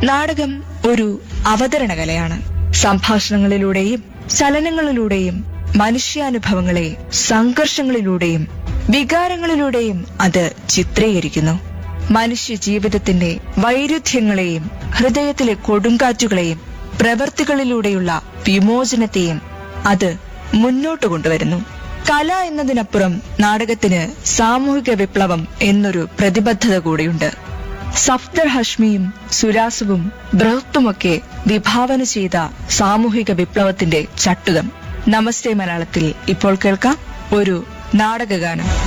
നാടകം ഒരു അവതരണ കലയാണ് സംഭാഷണങ്ങളിലൂടെയും ചലനങ്ങളിലൂടെയും മനുഷ്യാനുഭവങ്ങളെ സംഘർഷങ്ങളിലൂടെയും വികാരങ്ങളിലൂടെയും അത് ചിത്രീകരിക്കുന്നു മനുഷ്യ ജീവിതത്തിന്റെ വൈരുദ്ധ്യങ്ങളെയും ഹൃദയത്തിലെ കൊടുങ്കാറ്റുകളെയും പ്രവൃത്തികളിലൂടെയുള്ള വിമോചനത്തെയും അത് മുന്നോട്ട് കൊണ്ടുവരുന്നു കല എന്നതിനപ്പുറം നാടകത്തിന് സാമൂഹിക വിപ്ലവം എന്നൊരു പ്രതിബദ്ധത കൂടിയുണ്ട് സഫ്ദർ ഹഷ്മിയും സുരാസുവും ബൃഹത്തുമൊക്കെ വിഭാവന ചെയ്ത സാമൂഹിക വിപ്ലവത്തിന്റെ ചട്ടുകം നമസ്തേ മലയാളത്തിൽ ഇപ്പോൾ കേൾക്കാം ഒരു നാടകഗാനം